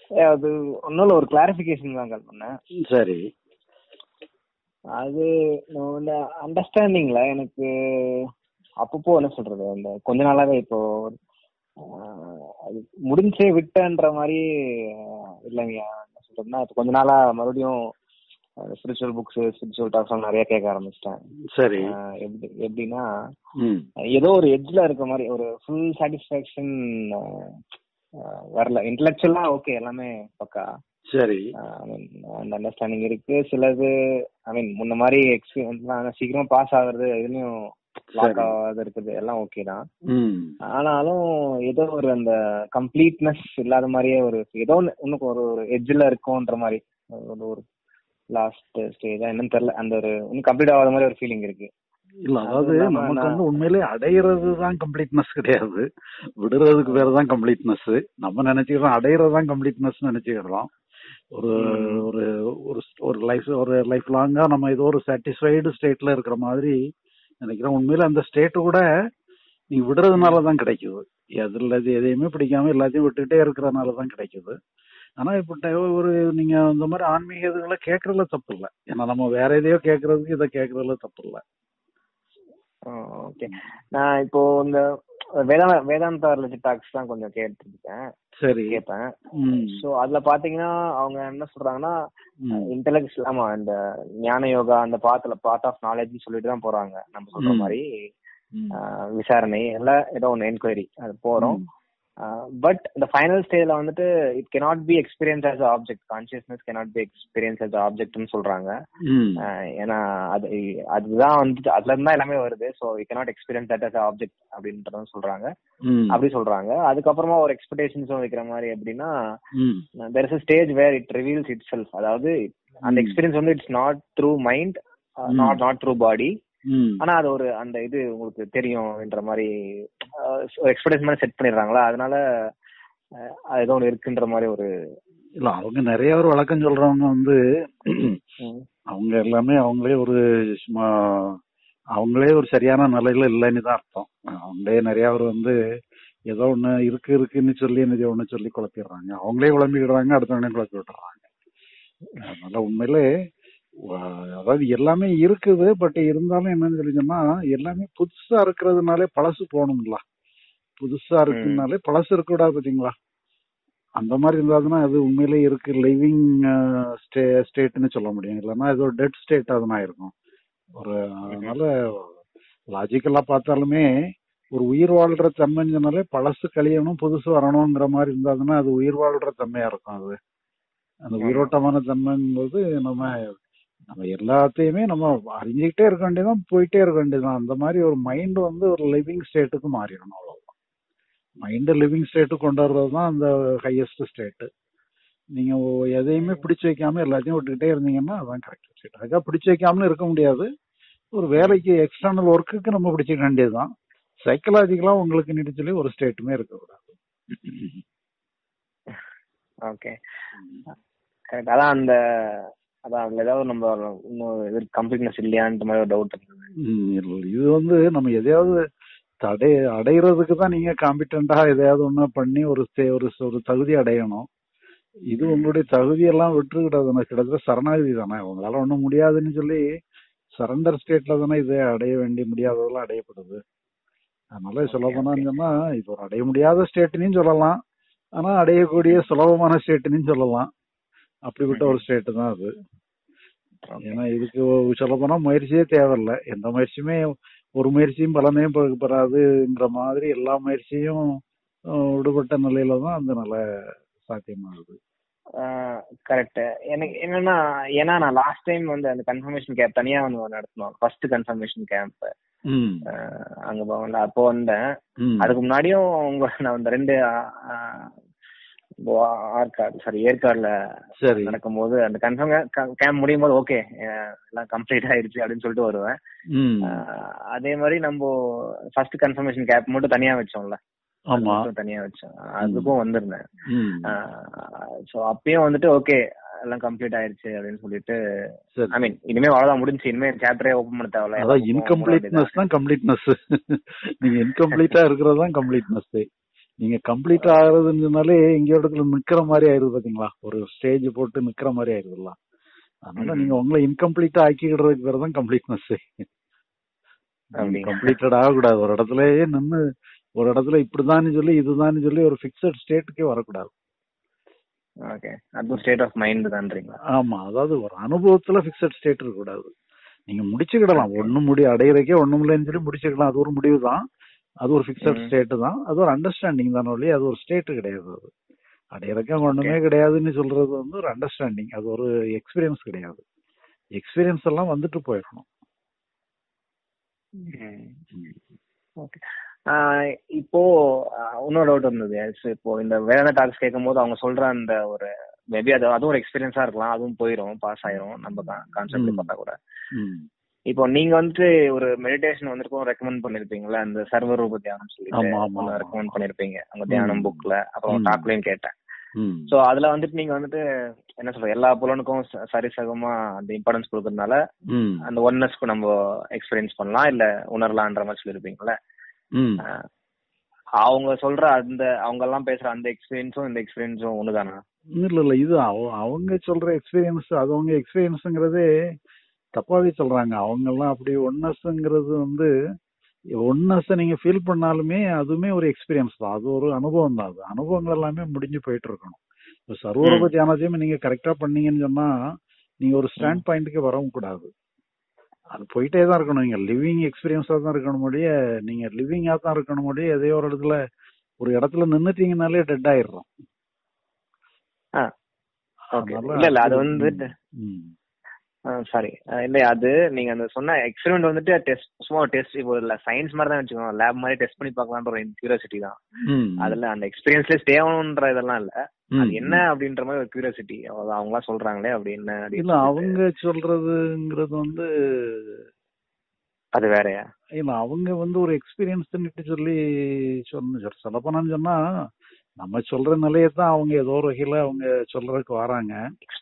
அது ஒன்றும் இல்லை ஒரு கிளாரிஃபிகேஷன் தான் கால் பண்ணேன் சரி அது இந்த அண்டர்ஸ்டாண்டிங்ல எனக்கு அப்பப்போ என்ன சொல்றது அந்த கொஞ்ச நாளாவே இப்போ ஆஹ், அது முடிஞ்சே விட்டன்ற மாதிரி ஆஹ், இல்லைங்க என்ன சொல்றதுன்னா இப்போ கொஞ்ச நாளா மறுபடியும் ஸ்பிரிச்சுவல் புக்ஸ் ஸ்பிரிச்சுவல் டாக்ஸ் நிறைய கேட்க ஆரம்பிச்சிட்டேன் சரி ஆஹ், எப்படி எப்படின்னா ம் ஏதோ ஒரு எட்ஜ்ல இருக்க மாதிரி ஒரு ஃபுல் சாட்டிஸ்ஃபேக்ஷன் வரல இன்டலெக்சுவலா ஓகே எல்லாமே பக்கா சரி அந்த அண்டர்ஸ்டாண்டிங் இருக்கு சிலது ஐ மீன் முன்ன மாதிரி எக்ஸ்பீரியன்ஸ் சீக்கிரமா பாஸ் ஆகுறது எதுலயும் லாக் சரி. ஆகாத இருக்குது எல்லாம் ஓகே தான் ம் ஆனாலும் ஏதோ ஒரு அந்த கம்ப்ளீட்னஸ் இல்லாத மாதிரியே ஒரு ஏதோ ஒன்று இன்னும் ஒரு ஒரு எட்ஜில் இருக்கும்ன்ற மாதிரி ஒரு ஒரு லாஸ்ட் ஸ்டேஜா என்னன்னு தெரியல அந்த ஒரு இன்னும் கம்ப்ளீட் ஆகாத மாதிரி ஒரு ஃபீலிங் இருக்கு இல்ல அதாவது அது இல்லாம நமக்கு நான்- வந்து உண்மையிலே அடையிறது தான் கம்ப்ளீட்னஸ் கிடையாது விடுறதுக்கு பேர் தான் கம்ப்ளீட்னஸ் நம்ம நினைச்சுக்கிறோம் அடையிறது தான் கம்ப்ளீட்னஸ் நினைச்சுக்கிறோம் ஒரு ம். ஒரு ஒரு ஒரு லைஃப் ஒரு லைஃப் லாங்கா நம்ம ஏதோ ஒரு சாட்டிஸ்ஃபைடு ஸ்டேட்ல இருக்கிற மாதிரி நினைக்கிறோம் உண்மையில அந்த ஸ்டேட் கூட நீ விடுறதுனால தான் கிடைக்குது அதுல இது எதையுமே பிடிக்காம எல்லாத்தையும் விட்டுட்டே இருக்கிறதுனால தான் கிடைக்குது ஆனா இப்ப ட- ஒரு நீங்க இந்த மாதிரி ஆன்மீக இதுகளை கேட்கறதுல தப்பு இல்லை ஏன்னா நம்ம வேற எதையோ கேட்கறதுக்கு இதை கேட்கறதுல தப்பு இல்லை ஓகே நான் இப்போ இந்த வேதாந்த வேதாந்தா ரிலேட்டட் டாக்ஸ் தான் கொஞ்சம் கேட்டிருக்கேன் சரி கேட்பேன் ம் ஸோ அதுல பாத்தீங்கன்னா அவங்க என்ன சொல்றாங்கன்னா ம். இன்டெலெக்ட் ஆமா இந்த ஞான யோகா அந்த பாத்துல பார்ட் ஆஃப் நாலேஜ் சொல்லிட்டு தான் போறாங்க நம்ம சொல்ற ம். மாதிரி ம். ஆஹ் விசாரணை எல்லாம் ஏதோ ஒன்று என்கொயரி அது போறோம் ம். பட் இந்த ஃபைனல் ஸ்டேஜ்ல வந்துட்டு it cannot be experience as object consciousness cannot be experience as ஆப்ஜெக்ட்னு சொல்றாங்க ம். ஆஹ் ஏன்னா அது அதுதான் வந்துட்டு அதுல இருந்தா எல்லாமே வருது so you cannot experience that as object அப்படின்றதும் சொல்றாங்க ம். அப்படி சொல்றாங்க அதுக்கப்புறமா ஒரு எக்ஸ்பெக்டேஷன்ஸும் வைக்கிற மாதிரி எப்படின்னா ம். There is stage where it reveals itself அதாவது அந்த ம். எக்ஸ்பீரியன்ஸ் வந்து இட்ஸ் நாட் த்ரூ மைண்ட் ம். நாட் நாட் த்ரூ பாடி ம். ஆனா அது ஒரு அந்த இது உங்களுக்கு தெரியும்ன்ற மாதிரி எக்ஸ்பெக்டேஷன் மாதிரி செட் பண்ணிடுறாங்களா அதனால அஹ், அது ஏதோ ஒன்று இருக்குன்ற மாதிரி ஒரு இல்ல அவங்க நிறைய பேர் வழக்கம் சொல்றவங்க வந்து ம், அவங்க எல்லாமே அவங்களே ஒரு சும்மா அவங்களே ஒரு சரியான நிலையில இல்லைன்னு தான் அர்த்தம் அவங்களே நிறைய பேர் வந்து ஏதோ ஒண்ணு இருக்கு இருக்குன்னு சொல்லி என்னது ஒண்ணு சொல்லி குழப்பிடுறாங்க அவங்களே குழம்பிடுறாங்க அடுத்தவங்களையும் குழப்பி விட்டுறாங்க அதனால உண்மையிலே வ- அதாவது எல்லாமே இருக்குது பட் இருந்தாலும் என்னன்னு சொல்லி சொன்னா எல்லாமே புதுசா இருக்கிறதுனாலே பழசு போகணும்ல புதுசா இருக்குனாலே பழசு இருக்கக்கூடாது பாத்தீங்களா அந்த மாதிரி இருந்தாதுன்னா அது உண்மையிலே இருக்கு லிவிங் ஸ்டே ஸ்டேட்னு சொல்ல முடியும் இல்லைன்னா இது ஒரு டெட் ஸ்டேட் அதுனா இருக்கும் ஒரு அதனால லாஜிக்கலா பார்த்தாலுமே ஒரு உயிர் வாழ்ற தன்மைன்னு சொன்னாலே பழசு கழியணும் புதுசு வரணுங்கிற மாதிரி இருந்தாதுன்னா அது உயிர் வாழ்ற தன்மையா இருக்கும் அது அந்த ஆமா. உயிரோட்டமான தன்மைங்கும்போது நம்ம நம்ம எல்லாத்தையுமே நம்ம அறிஞ்சுக்கிட்டே இருக்க வேண்டியதான் போயிட்டே இருக்க வேண்டியதுதான் அந்த மாதிரி ஒரு மைண்ட் வந்து ஒரு லிவிங் ஸ்டேட்டுக்கு மாறிடணும் அவ்வளவுதான் மைண்ட் லிவிங் ஸ்டேட்டுக்கு கொண்டு வர்றது தான் அந்த ஹையஸ்ட் ஸ்டேட்டு நீங்க ஒ- எதையுமே பிடிச்சு வைக்காம எல்லாத்தையும் விட்டுக்கிட்டே இருந்தீங்கன்னா அதான் கரெக்ட் ஸ்டேட் அதுக்காக பிடிச்சு வைக்காமலும் இருக்க முடியாது ஒரு வேலைக்கு எக்ஸ்டர்னல் ஒர்க்குக்கு நம்ம பிடிச்சிக்க வேண்டியதுதான் சைக்கலாஜிக்கலா உங்களுக்கு நீட்டு சொல்லி ஒரு ஸ்டேட்டுமே இருக்கக்கூடாது ஓகே கரெக்ட் அதான் அந்த அதான் அதுல ஏதாவது நம்ம இன்னும் இது கம்ப்ளீட்னஸ் இல்லையான்ற மாதிரி ஒரு டவுட் இருந்தது ம், இல்ல. இது வந்து நம்ம எதையாவது தடை அடையிறதுக்கு தான் நீங்க காம்பிட்டண்டா எதையாவது ஒண்ணு பண்ணி ஒரு ஸ்டே- ஒரு ஒரு தகுதி அடையணும் இது உங்களுடைய தகுதியெல்லாம் விட்டுக்கிட்டது கிட்டத்தட்ட சரணாகதி தானே உங்களால ஒண்ணும் முடியாதுன்னு சொல்லி சரண்டர் ஸ்டேட்ல தானே இது அடைய வேண்டிய முடியாததெல்லாம் அடையப்படுது அதனால சொல்ல Okay, போனான்னு சொன்னா இப்போ ஒரு அடைய முடியாத ஸ்டேட்னு சொல்லலாம் ஆனா அடையக்கூடிய சுலபமான ஸ்டேட்னு சொல்லலாம் அப்படிப்பட்ட ஒரு ஸ்டேட் தான் அது Okay. ஏன்னா இதுக்கு சொல்ல போனா முயற்சியே தேவையில்ல எந்த முயற்சியுமே ஒரு முயற்சியும் பலனையும் பெ- பெறாதுங்கிற மாதிரி எல்லா முயற்சியும் அஹ், விடுபட்ட நிலையில தான் அந்த நிலை சாத்தியமாகுது கரெக்ட் எனக்கு என்னன்னா ஏன்னா நான் லாஸ்ட் டைம் வந்து அந்த கன்ஃபர்மேஷன் கேம்ப் தனியா வந்து ஒண்ணு நடத்தணும் ஃபர்ஸ்ட் கன்ஃபர்மேஷன் கேம்ப் ம், அங்க போகல அப்போ வந்தேன் ம், அதுக்கு முன்னாடியும் உங்க நான் இந்த ரெண்டு ஆஹ், இப்போ ஆற்காடு சாரி ஏற்காடுல சரி நடக்கும்போது அந்த கன்ஃபார்ம் கேம்ப் முடியும் போது ஓகே எல்லாம் கம்ப்ளீட் ஆயிருச்சு அப்படின்னு சொல்லிட்டு வருவேன் ம், ஆஹ், அதே மாதிரி நம்ம ஃபர்ஸ்ட் கன்ஃபர்மேஷன் கேப் மட்டும் தனியா வச்சோம்ல அது ஆமா மட்டும் தனியா வச்சோம் அதுக்கும் வந்திருந்தேன் ம், சோ அப்பயும் வந்துட்டு ஓகே எல்லாம் கம்ப்ளீட் ஆயிருச்சு அப்படின்னு சொல்லிட்டு சரி ஐ மீன் இனிமே அவ்வளவுதான் முடிஞ்சு இனிமே சாப்டரே ஓபன் பண்ண தேவையில்ல அதான் இன்கம்ப்ளீட்னஸ் தான் கம்ப்ளீட்னஸ் நீங்க இன்கம்ப்ளீட்டா இருக்கிறது தான் கம்ப்ளீட்னஸ் நீங்க கம்ப்ளீட் ஆகுறதுன்னு சொன்னாலே இங்க இடத்துல நிக்கிற மாதிரி ஆயிருது பாத்தீங்களா ஒரு ஸ்டேஜ் போட்டு நிக்கிற மாதிரி ஆயிருதுல்ல அதனால ம். நீங்க உங்களை இன்கம்ப்ளீட்டா ஆக்கிக்கிறதுக்கு பேர் தான் கம்ப்ளீட்னஸ் அப்படிங்களா? கம்ப்ளீட்டட் ஆகக்கூடாது ஒரு இடத்துலயே நின்னு ஒரு இடத்துல இப்படிதான் சொல்லி இதுதான் சொல்லி ஒரு பிக்சட் ஸ்டேட்டுக்கே வரக்கூடாது ஓகே அதுவும் ஸ்டேட் ஆஃப் மைண்ட் தான்றீங்களா ஆமா அதாவது ஒரு அனுபவத்துல பிக்சட் ஸ்டேட் இருக்கக்கூடாது நீங்க முடிச்சுக்கிடலாம் Okay. ஒண்ணும் முடி அடையிறக்கே ஒண்ணும் இல்லைன்னு சொல்லி முடிச்சுக்கலாம் அது ஒரு முடிவு தான் அது ஒரு பிக்சட் ம். ஸ்டேட் தான் அது ஒரு அண்டர்ஸ்டாண்டிங் தானே ஒழிய அது ஒரு ஸ்டேட் கிடையாது அது அடையிறக்க ஒண்ணுமே கிடையாதுன்னு சொல்றது வந்து ஒரு அண்டர்ஸ்டாண்டிங் அது ஒரு எக்ஸ்பீரியன்ஸ் கிடையாது எக்ஸ்பீரியன்ஸ் எல்லாம் வந்துட்டு போயிடணும் ஓகே இப்போ ஆஹ், இன்னொரு டவுட் வந்தது Yes, இப்போ இந்த வேற டாக்ஸ் கேட்கும் போது அவங்க சொல்ற அந்த ஒரு மேபி அது அதுவும் ஒரு எக்ஸ்பீரியன்ஸா இருக்கலாம் அதுவும் போயிடும் பாஸ் ஆயிரும் நம்ம கான்செப்ட் ம். பார்த்தா கூட ம். இப்போ நீங்க வந்துட்டு ஒரு மெடிடேஷன் வந்துருக்கும் ரெக்கமெண்ட் பண்ணிருப்பீங்களா அந்த சர்வ ரூப தியானம் ஆமா, ஆமா, ஆமா. சொல்லிட்டு ரெக்கமெண்ட் பண்ணிருப்பீங்க அந்த தியானம் ம். புக்ல அப்புறம் ம். டாக்லயும் கேட்டேன் ம். சோ அதுல வந்துட்டு நீங்க வந்துட்டு என்ன சொல்ற எல்லா புலனுக்கும் ச- சரிசகமா அந்த இம்பார்ட்டன்ஸ் கொடுக்கறதுனால ம். அந்த ஒன்னஸ்க்கு நம்ம எக்ஸ்பீரியன்ஸ் பண்ணலாம் இல்ல உணரலான்ற மாதிரி சொல்லிருப்பீங்கல்ல ம். ஆஹ் அவங்க சொல்ற அந்த அவங்க எல்லாம் பேசுற அந்த எக்ஸ்பீரியன்ஸும் இந்த எக்ஸ்பீரியன்ஸும் ஒண்ணுதானா இல்ல இல்ல இது அவ- அவங்க சொல்ற எக்ஸ்பீரியன்ஸ் அது அவங்க எக்ஸ்பீரியன்ஸ்ங்கிறதே தப்பாவே சொல்றாங்க அவங்க எல்லாம் அப்படி ஒன்னஸ்ங்கிறது வந்து ஒன்னஸ் நீங்க ஃபீல் பண்ணாலுமே அதுவுமே ஒரு எக்ஸ்பீரியன்ஸ் தான் அது ஒரு அனுபவம் தான் அது அனுபவங்கள் எல்லாமே முடிஞ்சு போயிட்டு இருக்கணும் இப்போ சர்வரூப தியானத்தையும் நீங்க கரெக்டா பண்ணீங்கன்னு சொன்னா நீங்க ஒரு ஸ்டாண்ட் பாயிண்ட்டுக்கு வரவும் கூடாது அது போயிட்டே தான் இருக்கணும் நீங்க லிவிங் எக்ஸ்பீரியன்ஸா தான் இருக்கணும் முடிய நீங்க லிவிங்கா தான் இருக்கணும் முடிய எதையோ ஒரு இடத்துல ஒரு இடத்துல நின்னுட்டீங்கனாலே டெட் ஆயிடுறோம் ஓகே அதனால இல்ல இல்ல அது அப்படி- வந்துட்டு ம். சாரி இல்ல அது நீங்க அந்த சொன்ன எக்ஸ்பெரிமெண்ட் வந்துட்டு டெஸ்ட் சும்மா டெஸ்ட் இப்போ இல்ல சயின்ஸ் மாதிரி தான் வச்சுக்கோங்க லேப் மாதிரி டெஸ்ட் பண்ணி பார்க்கலான்ற ஒரு கியூரியாசிட்டி தான் ம். அதுல அந்த எக்ஸ்பீரியன்ஸ்ல ஸ்டே ஆகணும்ன்ற இதெல்லாம் இல்ல ம். அது என்ன அப்படின்ற மாதிரி ஒரு கியூரியாசிட்டி அவ்வளவுதான் அவங்க எல்லாம் சொல்றாங்களே அப்படி என்ன அப்படின்னு இல்ல சொல்லிட்டு. அவங்க சொல்றதுங்கிறது வந்து அது வேறயா இல்ல அவங்க வந்து ஒரு எக்ஸ்பீரியன்ஸ் சொல்லி சொன்ன சொல்ல போனான்னு சொன்னா நம்ம சொல்ற நிலையை தான் அவங்க ஏதோ ஒரு வகையில அவங்க சொல்றதுக்கு வராங்க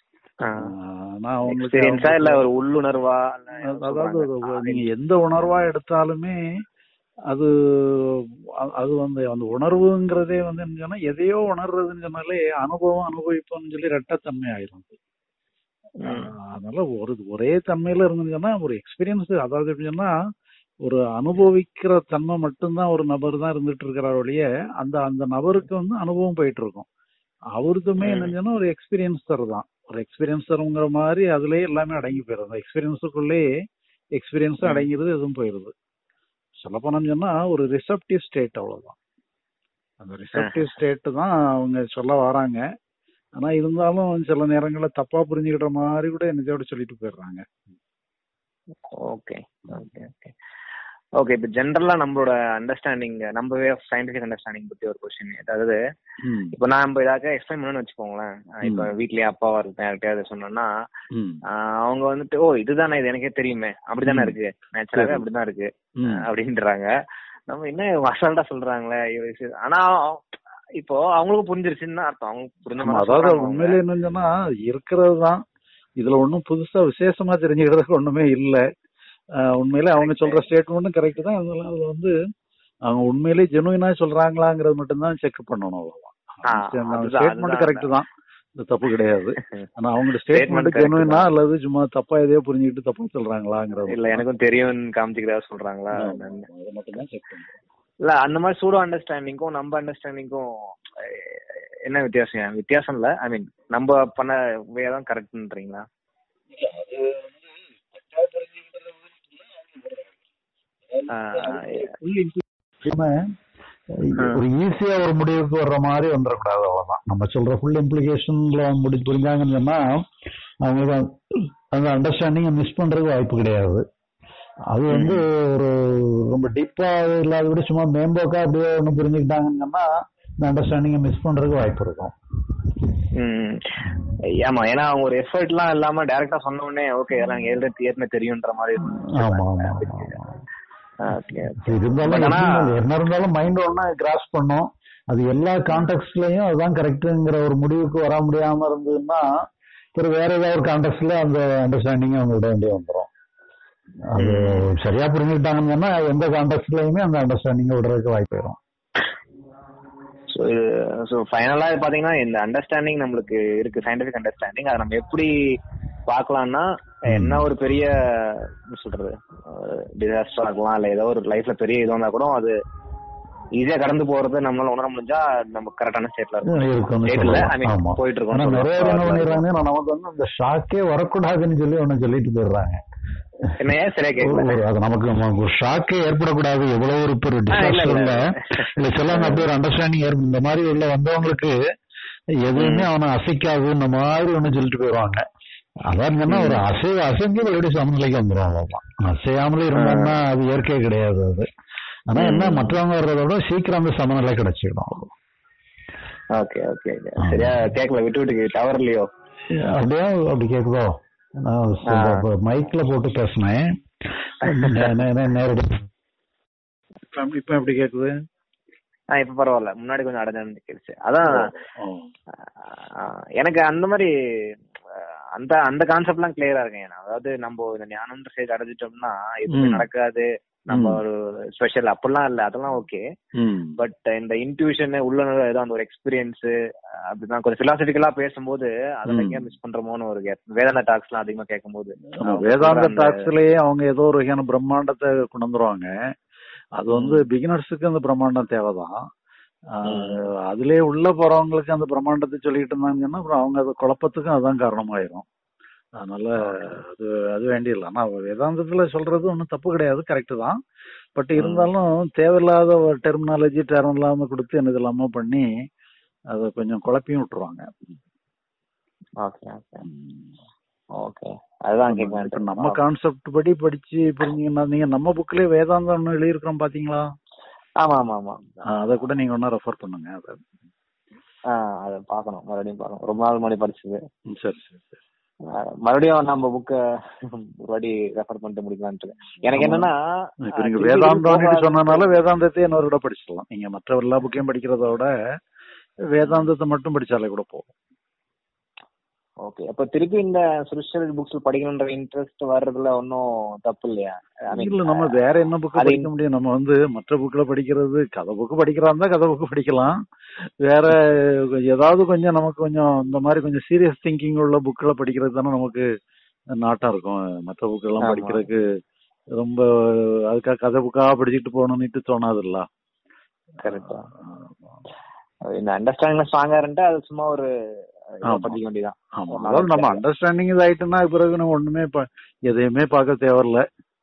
ஆனா அவங்களுக்கு எக்ஸ்பீரியன்ஸா இல்ல ஒரு உள்ளுணர்வா இல்ல ஏதோ அதாவது சொல்றாங்க. அது நீங்க எந்த உணர்வா எடுத்தாலுமே அது அ- அது வந்து அந்த உணர்வுங்கிறதே வந்து என்ன சொன்னா எதையோ உணர்றதுன்னு சொன்னாலே அனுபவம் அனுபவிப்போம்னு சொல்லி ரெட்டத்தன்மை ஆயிரும் அது. ம். அதனால ஒரு ஒரே தன்மையில இருந்துன்னு சொன்னா ஒரு எக்ஸ்பீரியன்ஸ் அதாவது எப்படின்னு சொன்னா ஒரு அனுபவிக்கிற தன்மை மட்டும்தான் ஒரு நபர் தான் இருந்துட்டு இருக்கிறார் ஒழிய அந்த அந்த நபருக்கு வந்து அனுபவம் போயிட்டு இருக்கும் அவருக்குமே ம். என்ன சொன்னா ஒரு எக்ஸ்பீரியன்ஸர் தான் ஒரு எக்ஸ்பீரியன்ஸருங்கிற மாதிரி அதுலயே எல்லாமே அடங்கி போயிடும் அந்த எக்ஸ்பீரியன்ஸுக்குள்ளேயே எக்ஸ்பீரியன்ஸும் ம். அடங்கிடுது எதுவும் போயிருது சொல்ல போனோம்னு சொன்னா ஒரு ரிசப்டிவ் ஸ்டேட் அவ்வளவுதான் அந்த ரிசப்டிவ் ஸ்டேட் தான் அவங்க சொல்ல வராங்க ஆனா இருந்தாலும் சில நேரங்கள்ல தப்பா புரிஞ்சுக்கிற மாதிரி கூட என்னத்தையோட சொல்லிட்டு போயிடுறாங்க ஓகே ஓகே ஓகே ஓகே இப்போ ஜென்ரலா நம்மளோட அண்டர்ஸ்டாண்டிங் நம்ம வே ஆஃப் சயின்டிபிக் அண்டர்ஸ்டாண்டிங் பத்தி ஒரு கொஸ்டின் அதாவது ம், இப்போ நான் நம்ம ஏதாவது எக்ஸ்பிளைன் பண்ணணும்னு வச்சுக்கோங்களேன் அஹ் இப்போ ம். வீட்லயே அப்பாவா இருக்கேன் யார்கிட்டயாவது சொன்னோம்னா ம், ஆஹ் அவங்க வந்துட்டு ஓ இதுதானே இது எனக்கே தெரியுமே அப்படிதானே ம். இருக்கு நேச்சுரலாவே சரி. அப்படிதான் இருக்கு ம். அஹ் அப்படின்றாங்க நம்ம என்ன அசால்ட்டா சொல்றாங்களே இவ இது- ஆனா இப்போ அவங்களுக்கும் புரிஞ்சிருச்சுன்னு தான் அர்த்தம் அவங்க புரிஞ்ச ஆமா, மாதிரி அதாவது சொல்றாங்க அவங்க. உண்மையிலே என்னன்னு சொன்னா இருக்கிறது தான் இதுல ஒண்ணும் புதுசா விசேஷமா தெரிஞ்சுக்கிறதுக்கு ஒண்ணுமே இல்ல அஹ் உண்மையிலே அவங்க சொல்ற ஸ்டேட்மெண்ட்டும் கரெக்ட் தான் அதனால அது வந்து அவங்க உண்மையிலே ஜெனுவினா சொல்றாங்களாங்கிறது மட்டும்தான் செக் பண்ணணும் அவ்வளவுதான் ஆ, அதுதான், ஸ்டேட்மெண்ட் அதுதான். கரெக்ட் தான் இது தப்பு கிடையாது ஆனா அவங்க Statement ஸ்டேட்மெண்ட் correct ஜெனுவினா தான். அல்லது சும்மா தப்பா எதையோ புரிஞ்சுக்கிட்டு தப்பா சொல்றாங்களாங்கிறது இல்ல எனக்கும் தெரியும்னு காமிச்சுக்கிறதா சொல்றாங்களா ஆமா, என்னன்னு. அதை மட்டும் தான் செக் பண்றோம் இல்ல அந்த மாதிரி சூடோ அண்டர்ஸ்டாண்டிங்கும் நம்ம அண்டர்ஸ்டாண்டிங்கும் என்ன வித்தியாசம் வித்தியாசம் இல்ல ஐ மீன் நம்ம பண்ண வே தான் கரெக்ட்ன்றீங்களா full implication ஒரு ஈஸியா ஒரு முடிவுக்கு வர்ற மாதிரி வந்துடக்கூடாது அவ்வளவுதான் நம்ம சொல்ற ஃபுல் இம்ப்ளிகேஷன்ல முடி புரிஞ்சாங்கன்னு சொன்னா அவங்களுக்கு அந்த- அந்த அண்டர்ஸ்டாண்டிங் மிஸ் பண்றதுக்கு வாய்ப்பு கிடையாது அது வந்து ஒரு ரொம்ப டீப்பா இல்லாத விட சும்மா மேம்போக்கா அப்படியே ஒண்ணு புரிஞ்சுக்கிட்டாங்கன்னு சொன்னா இந்த அண்டர்ஸ்டாண்டிங்கை மிஸ் பண்றதுக்கு வாய்ப்பு இருக்கும் ம். ஆமா ஏன்னா அவங்க ஒரு எஃபர்ட் எல்லாம் இல்லாம டைரக்டா சொன்ன உடனே ஓகே எல்லாம் எனக்கு ஏற்கனவே ஏற்கனவே தெரியும்ன்ற மாதிரி ஆமா ஆமா ஆமா ஆமா ஓகே இருந்தாலும் But ஆனா- எப்படி- என்ன இருந்தாலும் மைண்ட் ஒன்னா கிராஸ் பண்ணும் அது எல்லா கான்டெக்ட்லயும் அதுதான் கரெக்ட்ங்கிற ஒரு முடிவுக்கு வர முடியாம இருந்ததுன்னா அப்புறம் வேற ஏதாவது ஒரு கான்டெக்ட்ல அந்த அண்டர்ஸ்டாண்டிங் அவங்க விட வேண்டிய வந்துடும் அது சரியா புரிஞ்சுக்கிட்டாங்கன்னா எந்த கான்டெக்ட்லயுமே அந்த அண்டர்ஸ்டாண்டிங் விடுறதுக்கு வாய்ப்பு வரும் ஸோ ஸோ ஃபைனலா பாத்தீங்கன்னா இந்த அண்டர்ஸ்டாண்டிங் நம்மளுக்கு இருக்கு சயின்டிபிக் அண்டர்ஸ்டாண்டிங் அதை நம்ம எப்படி பார்க்கலாம்னா என்ன ஒரு பெரிய என்ன சொல்றது டிசாஸ்டர் ஆகலாம் இல்ல ஏதோ ஒரு லைஃப்ல பெரிய இது வந்தா கூட அது ஈஸியா கடந்து போறது நம்மளால உணர முடிஞ்சா நம்ம கரெக்டான ஸ்டேட்ல இருக்கும் இருக்கும்னு State இல்ல, சொல்லலாம். I mean, ஆமா. போயிட்டு ஆனா இருக்கோம் நிறைய பேர் என்ன பண்ணிடுறாங்க நான் நமக்கு வந்து அந்த ஷாக்கே வரக்கூடாதுன்னு சொல்லி ஒண்ணு சொல்லிட்டு போயிடுறாங்க என்ன ஏன் சரியா கேட்கல ஒரு- அது நமக்கு நமக்கு ஒரு ஷாக்கே ஏற்படக்கூடாது எவ்வளவு ஒரு பெரிய ஆ, இல்ல, இல்ல. டிசாஸ்டர்ல இல்ல சொல்லாங்க அப்படி ஒரு அண்டர்ஸ்டாண்டிங் ஏற்படும் இந்த மாதிரி உள்ள வந்தவங்களுக்கு எதுவுமே அவனை அசைக்காது இந்த மாதிரி ஒண்ணு சொல்லிட்டு போயிடுவாங்க அதான் சொன்னா ஒரு அசை அசைஞ்சு எப்படி சமநிலைக்கு வந்துடும் அவ்வளவுதான் அசையாமலே இருந்தோம்னா அது இயற்கை கிடையாது அது ஆனா என்ன மற்றவங்க வர்றதை விட சீக்கிரம் அந்த சமநிலை கிடைச்சிடும் அவ்வளவுதான். ஓகே ஓகே சரியா கேட்கல விட்டு விட்டு டவர் இல்லையோ அப்படியே அப்படி கேக்குதோ நான் மைக்ல போட்டு பேசினேன் நே- நே- நே- நேரடி இப்ப இப்ப எப்படி கேக்குது ஆ இப்ப பரவாயில்ல முன்னாடி கொஞ்சம் அடைஞ்சு நிக்கிடுச்சு அதான் ஓ. ஆஹ் எனக்கு அந்த மாதிரி ஆஹ் அந்த அந்த கான்செப்ட் எல்லாம் கிளியரா இருக்கேன் ஏன்னா அதாவது நம்ம இந்த ஞானம்ன்ற ஸ்டேஜ் அடைஞ்சிட்டோம்னா எதுவுமே ம். நடக்காது நம்ம ம். ஒரு ஸ்பெஷல் அப்படிலாம் இல்ல அதெல்லாம் ஓகே ம். பட் இந்த இன்ட்யூஷன் உள்ள ஏதோ அந்த ஒரு எக்ஸ்பீரியன்ஸ் அப்படிதான் கொஞ்சம் பிலாசபிக்கலா பேசும்போது அதெல்லாம் ம். எங்கேயா மிஸ் பண்றோமோன்னு ஒரு gap. வேதாந்தா டாக்ஸ் எல்லாம் அதிகமா கேட்கும்போது ஆமா, அவங்க வேதாந்த சொல்ற அந்த- டாக்ஸ்லயே அவங்க ஏதோ ஒரு வகையான பிரம்மாண்டத்தை கொண்டு வந்துருவாங்க அது வந்து பிகினர்ஸுக்கு அந்த பிரம்மாண்டம் தேவைதான் ஆஹ், அதுலயே உள்ள போறவங்களுக்கு அந்த பிரம்மாண்டத்தை சொல்லிட்டு இருந்தாங்கன்னா அப்புறம் அவங்க அது குழப்பத்துக்கும் அதுதான் காரணமாயிரும் அதனால அது அது வேண்டியதில்லை ஆனா வேதாந்தத்துல சொல்றது ஒன்றும் தப்பு கிடையாது கரெக்ட் தான் பட் இருந்தாலும் தேவையில்லாத ஒரு டெர்மினாலஜி டேர்ம் இல்லாம கொடுத்து என்ன இல்லாம பண்ணி அதை கொஞ்சம் குழப்பியும் விட்டுருவாங்க ஓகே ஓகே ஓகே அதுதான் இப்ப கேட்கலாம் நம்ம கான்செப்ட் படி படிச்சு புரிஞ்சீங்கன்னா நீங்க நம்ம புக்லயே வேதாந்தம் ஒண்ணு எழுதியிருக்கிறோம் பாத்தீங்களா ஆமா ஆமா ஆமா ஆஹ் அதை கூட நீங்க ஒன்னா ரெஃபர் பண்ணுங்க அதை ஆஹ் அதை பார்க்கணும் மறுபடியும் பார்க்கணும் ரொம்ப நாள் முன்னாடி படிச்சது ம், சரி சரி சரி ஆஹ் மறுபடியும் நம்ம புக்க ஒரு வாட்டி ரெஃபர் பண்ணிட்டு முடிக்கலான்ட்டு எனக்கு என்னன்னா இப்ப ஆஹ் நீங்க திருப்பி வேதாந்தம் போகாத- சொன்னனால வேதாந்தத்தை இன்னொரு விட படிச்சிடலாம் நீங்க மற்ற எல்லா புக்கையும் படிக்கிறத விட வேதாந்தத்தை மட்டும் படிச்சாலே கூட போதும் ஓகே அப்ப திருப்பி இந்த ஸ்பிரிச்சுவல் புக்ஸ் படிக்கணும்ன்ற இன்ட்ரெஸ்ட் வர்றதுல ஒன்னும் தப்பு இல்லையா I mean, இல்ல நம்ம வேற என்ன புக்கு அது படிக்க முடியும் நம்ம வந்து மற்ற புக்ல படிக்கிறது கதை புக்கு படிக்கிறா இருந்தா கதை புக்கு படிக்கலாம் வேற ஏதாவது கொஞ்சம் நமக்கு கொஞ்சம் இந்த மாதிரி கொஞ்சம் சீரியஸ் திங்கிங் உள்ள புக்ல படிக்கிறது தானே நமக்கு நாட்டம் இருக்கும் மற்ற புக் எல்லாம் ஆமா. படிக்கிறதுக்கு ரொம்ப அதுக்காக கதை புக்கா படிச்சுட்டு போகணும்னுட்டு தோணாதுல்ல correct தான். இந்த அண்டர்ஸ்டாண்டிங் ஸ்ட்ராங்கா இருந்தா அது சும்மா ஒரு இதை ஆமா. படிக்க வேண்டியதான் ஆமா ஒரு அதாவது நம்ம knowledge அண்டர்ஸ்டாண்டிங் இதாயிட்டுன்னா பிறகு நம்ம ஒண்ணுமே ப- எதையுமே பார்க்க தேவையில்ல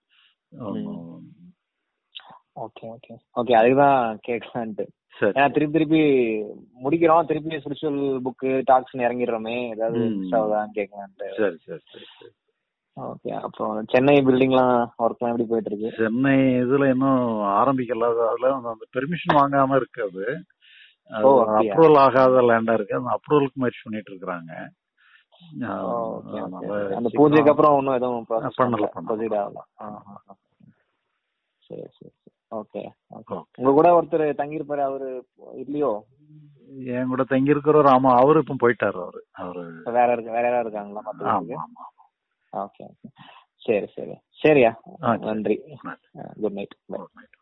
ஓகே ஓகே ஓகே அதுதான் கேட்கலான்ட்டு சரி ஏன்னா திருப்பி திருப்பி முடிக்கிறோம் திருப்பி ஸ்பிரிச்சுவல் புக்கு டாக்ஸ் இறங்கிடுறோமே ஏதாவது ம். மிஸ் ஆகுதான்னு கேட்கலான்ட்டு சரி சரி சரி சரி ஓகே அப்புறம் சென்னை பில்டிங்லாம் ஒர்க்லாம் எப்படி போயிட்டு இருக்கு சென்னை இதுல இன்னும் ஆரம்பிக்கல அது- அதுல அந்த பெர்மிஷன் வாங்காம இருக்கு அது ஓ, அப்படியா? அப்ரூவல் ஆகாத லேண்டா இருக்கு அந்த அப்ரூவலுக்கு முயற்சி பண்ணிட்டு இருக்காங்க ஓ, okay, okay. அந்த பூஜைக்கு அப்புறம் ஒன்றும் எதுவும் process பண்ணல, பண்ணல பண்ணல. ப்ரொசீட் ஆகல ஆ, ஆ, ஆ. சரி சரி சரி ஓகே ஓகே Okay. உங்க கூட ஒருத்தர் தங்கியிருப்பாரு அவரு இல்லையோ என் கூட தங்கி இருக்கிறவர் ஆமா அவரு இப்ப போயிட்டாரு அவரு அவரு இப்ப வேற இருக்கு வேற யாராவது இருக்காங்களா ஆமா மத்தவங்களுக்கு ஆமா ஓகே ஓகே சரி சரி சரியா Okay. நன்றி Right. Good night Good night.